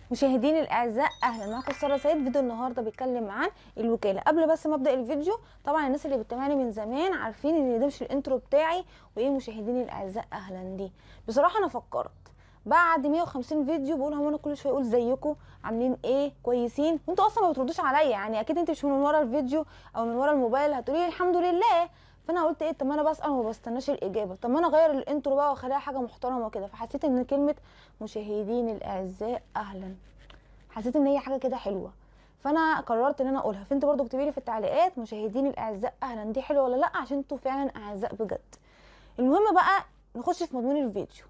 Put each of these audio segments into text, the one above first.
مشاهديني الاعزاء اهلا معكم ساره سيد فيديو النهارده بيتكلم عن الوكاله قبل بس ما ابدا الفيديو طبعا الناس اللي بتتابعني من زمان عارفين ان ده مش الانترو بتاعي وايه مشاهديني الاعزاء اهلا دي بصراحه انا فكرت بعد 150 فيديو بقول هم انا كل شويه اقول زيكم عاملين ايه كويسين وانتوا اصلا ما بتردوش عليا يعني اكيد انت مش من ورا الفيديو او من ورا الموبايل هتقولي لي الحمد لله فانا قلت ايه طب ما انا بسال وما بستناش الاجابه طب ما انا اغير الانترو بقى واخليها حاجه محترمه وكده فحسيت ان كلمه مشاهدين الاعزاء اهلا حسيت ان هي حاجه كده حلوه فانا قررت ان انا اقولها فانت برضو اكتبي لي في التعليقات مشاهدين الاعزاء اهلا دي حلوه ولا لا عشان انتوا فعلا اعزاء بجد المهم بقى نخش في مضمون الفيديو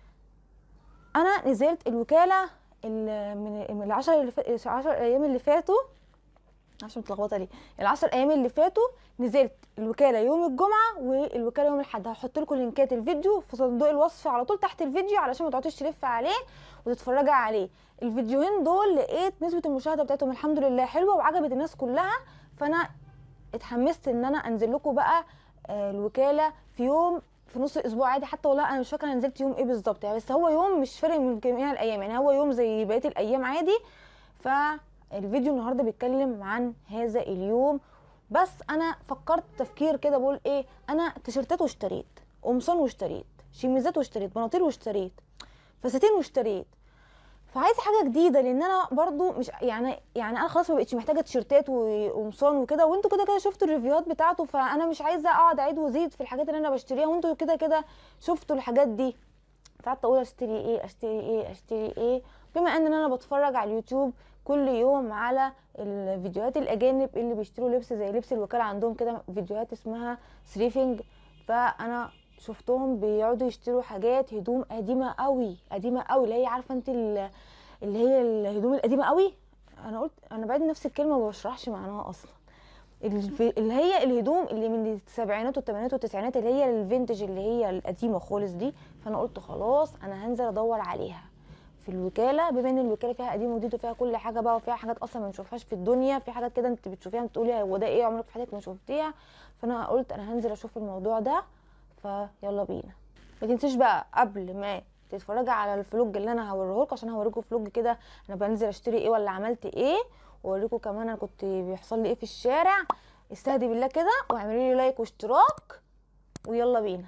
انا نزلت الوكاله ال- من من العشر اللي فا... 10 ايام اللي فاتوا عشان متلخبطه ليه العشر ايام اللي فاتوا نزلت الوكاله يوم الجمعه والوكاله يوم الاحد هحط لكم لينكات الفيديو في صندوق الوصف على طول تحت الفيديو علشان ما تقعدوش تلف عليه وتتفرجي عليه الفيديوهين دول لقيت نسبه المشاهده بتاعتهم الحمد لله حلوه وعجبت الناس كلها فانا اتحمست ان انا انزل لكم بقى آه، الوكاله في يوم في نص الاسبوع عادي حتى والله انا مش فاكره انا نزلت يوم ايه بالظبط يعني بس هو يوم مش فارق من جميع الايام يعني هو يوم زي بقيه الايام عادي فالفيديو النهارده بيتكلم عن هذا اليوم بس انا فكرت تفكير كده بقول ايه انا تيشرتات واشتريت قمصان واشتريت شيميزات واشتريت بناطيل واشتريت فساتين واشتريت فعايز حاجه جديده لان انا برضو مش يعني يعني انا خلاص ما بقتش محتاجه تيشرتات وقمصان وكده وانتوا كده كده شفتوا الريفيوهات بتاعته فانا مش عايزه اقعد اعيد وازيد في الحاجات اللي انا بشتريها وانتوا كده كده شفتوا الحاجات دي فقعدت اقول اشتري ايه اشتري ايه اشتري ايه بما ان انا بتفرج على اليوتيوب كل يوم على الفيديوهات الاجانب اللي بيشتروا لبس زي لبس الوكاله عندهم كده فيديوهات اسمها ثريفنج فانا شفتهم بيقعدوا يشتروا حاجات هدوم قديمه قوي قديمه قوي اللي هي عارفه انت ال- اللي هي الهدوم القديمه قوي انا قلت انا بعد نفس الكلمه ما بشرحش معناها اصلا الف- اللي هي الهدوم اللي من السبعينات والثمانينات والتسعينات اللي هي الفينتج اللي هي القديمه خالص دي فانا قلت خلاص انا هنزل ادور عليها في الوكاله بما ان الوكاله فيها قديم وجديد وفيها كل حاجه بقى وفيها حاجات اصلا ما بنشوفهاش في الدنيا في حاجات كده انت بتشوفيها بتقولي هو ده ايه عمرك في حياتك ما شفتيها فانا قلت انا هنزل اشوف الموضوع ده فيلا بينا ما تنسيش بقى قبل ما تتفرجي على الفلوج اللي انا هوريه لكم عشان هوريكم فلوج كده انا بنزل اشتري ايه ولا عملت ايه واوريكم كمان انا كنت بيحصل لي ايه في الشارع استهدي بالله كده واعملوا لي لايك واشتراك ويلا بينا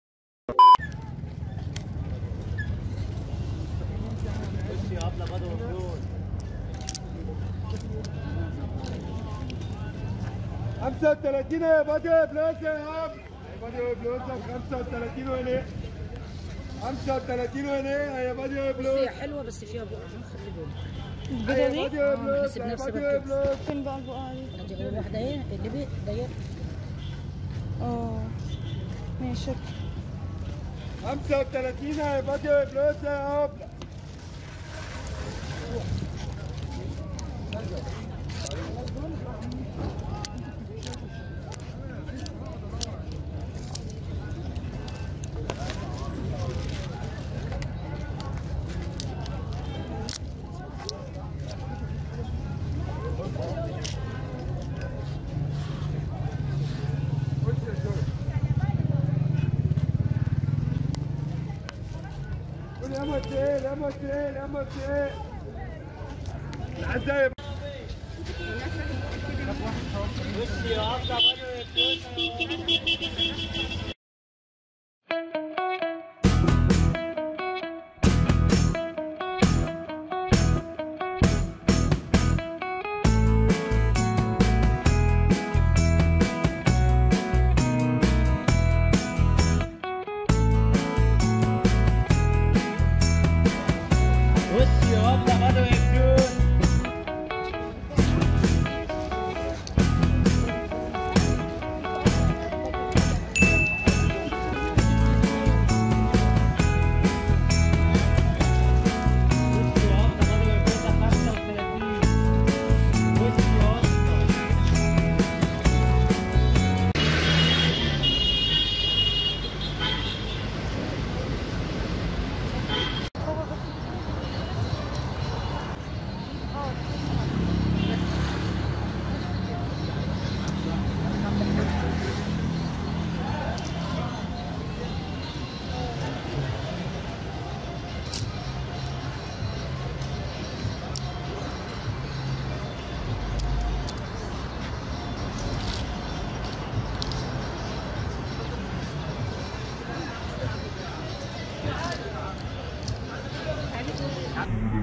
خمسة وثلاثين يا بدر بلوزة يا عم يا بدر بلوزة خمسة وثلاثين وهنا خمسة وثلاثين وهنا يا بدر هي بلوزة حلوه بس فيها بقى خلي بالك البيضه يا دي بدر بحس بلوزة يا بنفسي بدر بكتب. بلوزة فين بقى البقعه دي ادي اول واحده اهي اللي بي ضيق اه ماشي خمسة وثلاثين يا بدر بلوزة يا عم قول يا متين يا متين يا متين العزايم بص يا والله بدو يكون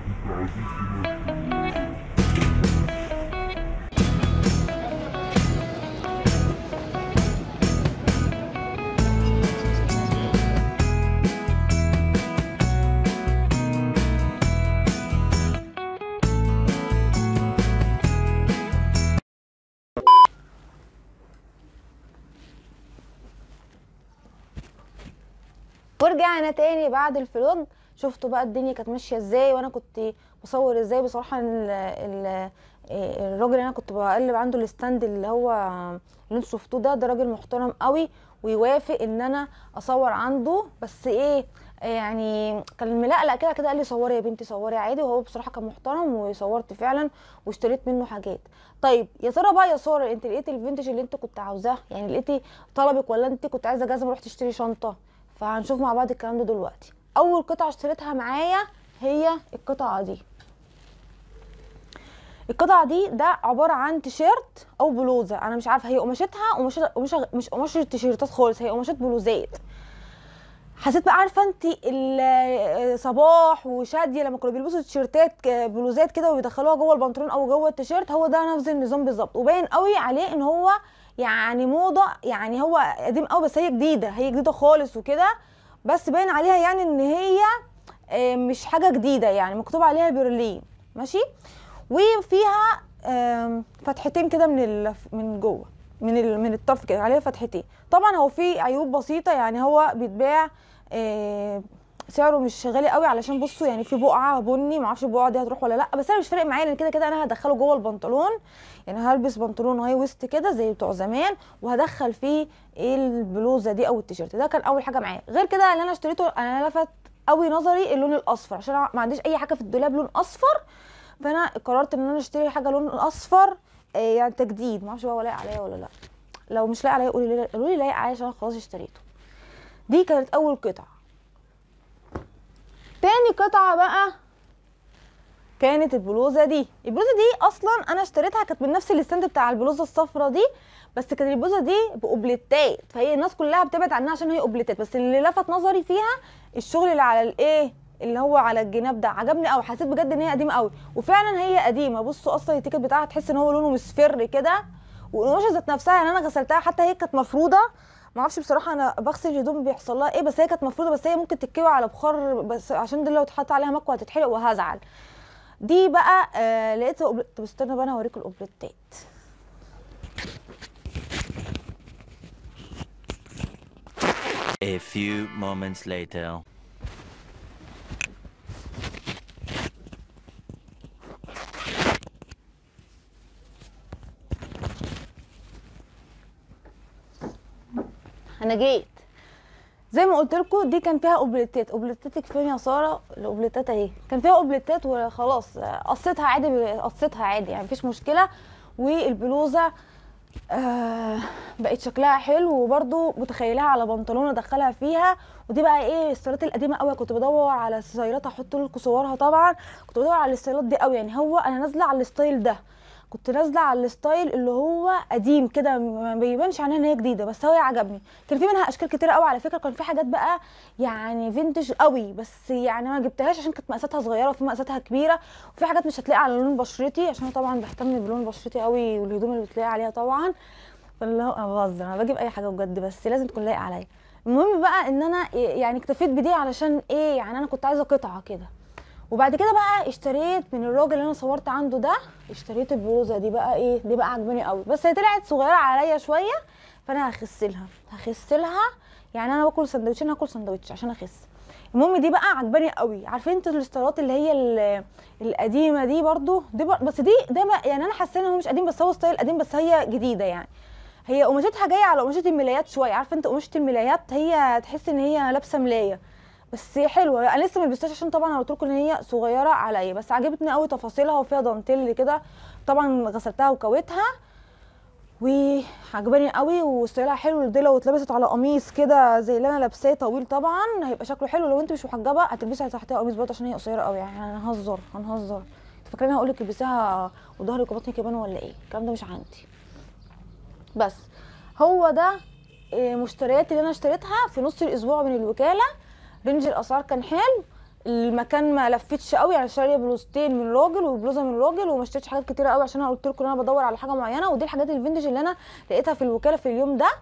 ورجعنا تاني بعد الفلوج شفتوا بقى الدنيا كانت ماشيه ازاي وانا كنت بصور ازاي بصراحه ال ال الراجل اللي انا كنت بقلب عنده الستاند اللي هو اللي انتوا شفتوه ده ده راجل محترم قوي ويوافق ان انا اصور عنده بس ايه يعني كان ملقلق كده كده قال لي صوري يا بنتي صوري عادي وهو بصراحه كان محترم وصورت فعلا واشتريت منه حاجات طيب يا ترى بقى يا ساره انت لقيتي الفينتج اللي انت كنت عاوزاه يعني لقيتي طلبك ولا انت كنت عايزه جزمه رحت تشتري شنطه فهنشوف مع بعض الكلام ده دلوقتي اول قطعه اشتريتها معايا هي القطعه دي القطعه دي ده عباره عن تيشيرت او بلوزه انا مش عارفه هي قماشتها قماشه قماشه مش قماشه تيشيرتات خالص هي قماشات بلوزات حسيت بقى عارفه انت ال- صباح وشاديه لما كانوا بيلبسوا تيشيرتات ك- بلوزات كده وبيدخلوها جوه البنطلون او جوه التيشيرت هو ده نفس النظام بالظبط وباين قوي عليه ان هو يعني موضه يعني هو قديم قوي بس هي جديده هي جديده خالص وكده بس باين عليها يعني ان هي آه، مش حاجه جديده يعني مكتوب عليها برلين ماشي وفيها آم، فتحتين كده من ال... من جوه من ال... من الطرف كده عليها فتحتين طبعا هو في عيوب بسيطه يعني هو بيتباع آه، سعره مش غالي قوي علشان بصوا يعني في بقعه بني معرفش البقعه دي هتروح ولا لا بس انا مش فارق معايا لان كده كده انا هدخله جوه البنطلون يعني هلبس بنطلون هاي ويست كده زي بتوع زمان وهدخل فيه البلوزه دي او التيشيرت ده كان اول حاجه معايا غير كده اللي انا اشتريته انا لفت قوي نظري اللون الاصفر عشان أنا ما عنديش اي حاجه في الدولاب لون اصفر فانا قررت ان انا اشتري حاجه لون اصفر آه، يعني تجديد ما اعرفش بقى هو لايق عليا ولا لا لو مش لايق عليا قولي لي قولوا لي لايق عليا عشان أنا خلاص اشتريته دي كانت اول قطعه تاني قطعه بقى كانت البلوزه دي البلوزه دي اصلا انا اشتريتها كانت من نفس الستاند بتاع البلوزه الصفرا دي بس كانت البلوزه دي باوبليتات فهي الناس كلها بتبعد عنها عشان هي اوبليتات بس اللي لفت نظري فيها الشغل اللي على الايه اللي هو على الجناب ده عجبني قوي حسيت بجد ان هي قديمه قوي وفعلا هي قديمه بصوا اصلا التيكت بتاعها تحس ان هو لونه مصفر كده والقماشه ذات نفسها يعني انا غسلتها حتى هي كانت مفروده ما اعرفش بصراحه انا بغسل الهدوم بيحصل لها ايه بس هي كانت مفروده بس هي ممكن تتكوي على بخار بس عشان دي لو اتحط عليها مكوى هتتحرق وهزعل دي بقى آه لقيت أوبل... طب استنى بقى انا هوريكم الاوبليتات A few moments later. انا جيت زي ما قلت لكم دي كان فيها اوبليتات اوبليتاتك فين يا ساره الاوبليتات اهي كان فيها اوبليتات وخلاص آه، قصيتها عادي قصيتها عادي يعني مفيش مشكله والبلوزه آه بقت شكلها حلو وبرده متخيلها على بنطلون ادخلها فيها ودي بقى ايه الستايلات القديمه قوي كنت بدور على ستايلات احط لكم صورها طبعا كنت بدور على الستايلات دي قوي يعني هو انا نازله على الستايل ده كنت نازله على الستايل اللي هو قديم كده ما بيبانش عنها ان هي جديده بس هو عجبني كان في منها اشكال كتيره قوي على فكره كان في حاجات بقى يعني فينتج قوي بس يعني ما جبتهاش عشان كانت مقاساتها صغيره وفي مقاساتها كبيره وفي حاجات مش هتلاقي على لون بشرتي عشان انا طبعا بهتم بلون بشرتي قوي والهدوم اللي بتلاقي عليها طبعا فاللي هو انا بهزر انا بجيب اي حاجه بجد بس لازم تكون لايقه عليا المهم بقى ان انا يعني اكتفيت بدي علشان ايه يعني انا كنت عايزه قطعه كده وبعد كده بقى اشتريت من الراجل اللي انا صورت عنده ده اشتريت البلوزه دي بقى ايه دي بقى عجباني قوي بس هي طلعت صغيره عليا شويه فانا هخسلها هخسلها يعني انا باكل سندوتشين هاكل سندوتش عشان اخس المهم دي بقى عجباني قوي عارفين انتوا الاستيلات اللي هي ال- القديمه دي برضو دي بر... بس دي ده بقى- يعني انا حاسه ان هو مش قديم بس هو ستايل قديم بس هي جديده يعني هي قماشتها جايه على قماشه الملايات شويه عارفه انت قماشه الملايات هي تحس ان هي لابسه ملايه بس هي حلوه انا لسه ما لبستهاش عشان طبعا انا قلت لكم ان هي صغيره عليا بس عجبتني قوي تفاصيلها وفيها دانتيل كده طبعا غسلتها وكويتها وعجباني قوي وستايلها حلو دي لو اتلبست على قميص كده زي اللي انا لابساه طويل طبعا هيبقى شكله حلو لو انت مش محجبه هتلبسي تحتها قميص برضه عشان هي قصيره قوي يعني هنهزر هنهزر انت فاكرين هقول لك البسيها وظهرك وبطنك يبانوا ولا ايه الكلام ده مش عندي بس هو ده إيه، مشتريات اللي انا اشتريتها في نص الاسبوع من الوكاله رينج الاسعار كان حلو المكان ما لفتش قوي يعني شاريه بلوزتين من راجل وبلوزه من راجل وما اشتريتش حاجات كتيره قوي عشان انا قلت لكم ان انا بدور على حاجه معينه ودي الحاجات الفينتج اللي انا لقيتها في الوكاله في اليوم ده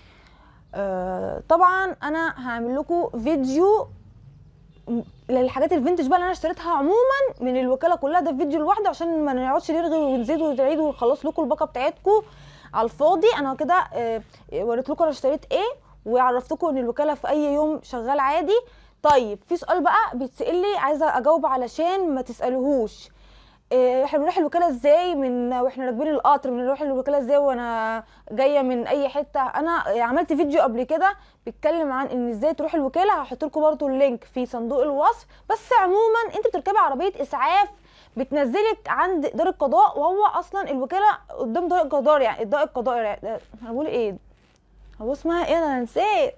آه طبعا انا هعمل لكم فيديو م- للحاجات الفينتج بقى اللي انا اشتريتها عموما من الوكاله كلها ده فيديو لوحده عشان ما نقعدش نرغي ونزيد ونعيد ونخلص لكم الباقه بتاعتكم على الفاضي انا كده آه، وريت لكم انا اشتريت ايه وعرفتكم ان الوكاله في اي يوم شغال عادي طيب في سؤال بقى بيتسال لي عايزه اجاوب علشان ما تسالوهوش إيه، احنا بنروح الوكاله ازاي من واحنا راكبين القطر بنروح الوكاله ازاي وانا جايه من اي حته انا عملت فيديو قبل كده بيتكلم عن ان ازاي تروح الوكاله هحط لكم برضو اللينك في صندوق الوصف بس عموما انت بتركبي عربيه اسعاف بتنزلك عند دار القضاء وهو اصلا الوكاله قدام دار القضاء يعني الدار القضاء يعني انا بقول ايه هو اسمها ايه انا نسيت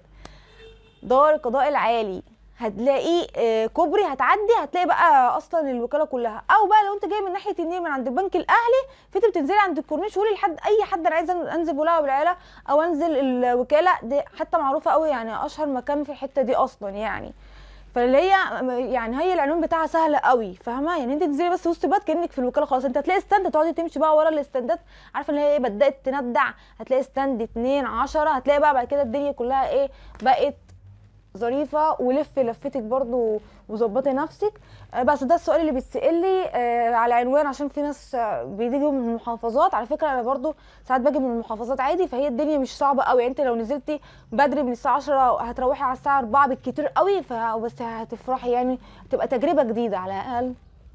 دار القضاء العالي هتلاقي آه، كوبري هتعدي هتلاقي بقى اصلا الوكاله كلها او بقى لو انت جاي من ناحيه النيل من عند البنك الاهلي فانت بتنزلي عند الكورنيش قولي لحد اي حد انا عايزه انزل بولاها بالعيله او انزل الوكاله دي حتى معروفه قوي يعني اشهر مكان في الحته دي اصلا يعني فاللي هي يعني هي العنوان بتاعها سهله قوي فاهمه يعني انت تنزلي بس وسط بلد كانك في الوكاله خلاص انت هتلاقي ستاند تقعدي تمشي بقى ورا الاستندات عارفه اللي هي ايه بدات تندع هتلاقي ستاند اتنين عشرة هتلاقي بقى بعد كده الدنيا كلها ايه بقت ظريفه ولف لفتك برضو وظبطي نفسك آه، بس ده السؤال اللي بيتسال لي آه، على عنوان عشان في ناس آه، بيجوا من المحافظات على فكره انا برضو ساعات باجي من المحافظات عادي فهي الدنيا مش صعبه قوي يعني انت لو نزلتي بدري من الساعه 10 هتروحي على الساعه 4 بالكتير قوي فبس هتفرحي يعني تبقى تجربه جديده على الاقل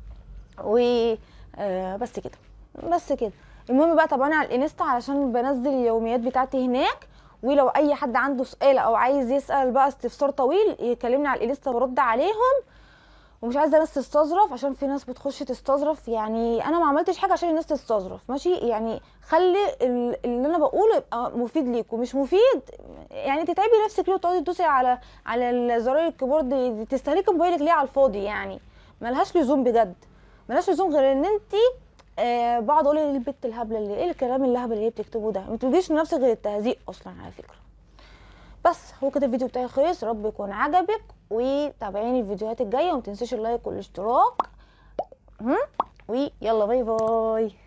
و آه، بس كده بس كده المهم بقى تابعوني على الانستا علشان بنزل اليوميات بتاعتي هناك ولو اي حد عنده سؤال او عايز يسال بقى استفسار طويل يكلمني على الانستا برد عليهم ومش عايزه ناس تستظرف عشان في ناس بتخش تستظرف يعني انا ما عملتش حاجه عشان الناس تستظرف ماشي يعني خلي ال- اللي انا بقوله يبقى مفيد ليكم مش مفيد يعني تتعبي نفسك ليه وتقعدي تدوسي على على زراير الكيبورد دي- تستهلكي موبايلك ليه على الفاضي يعني ملهاش لزوم بجد ملهاش لزوم غير ان انت آه بقعد اقول ايه البت الهبله اللي ايه الكلام الهبل اللي هي بتكتبه ده ما تديش لنفسك غير التهزيق اصلا على فكره بس هو كده الفيديو بتاعي خلص رب يكون عجبك وتابعيني الفيديوهات الجايه وما تنسيش اللايك والاشتراك هم؟ ويلا باي باي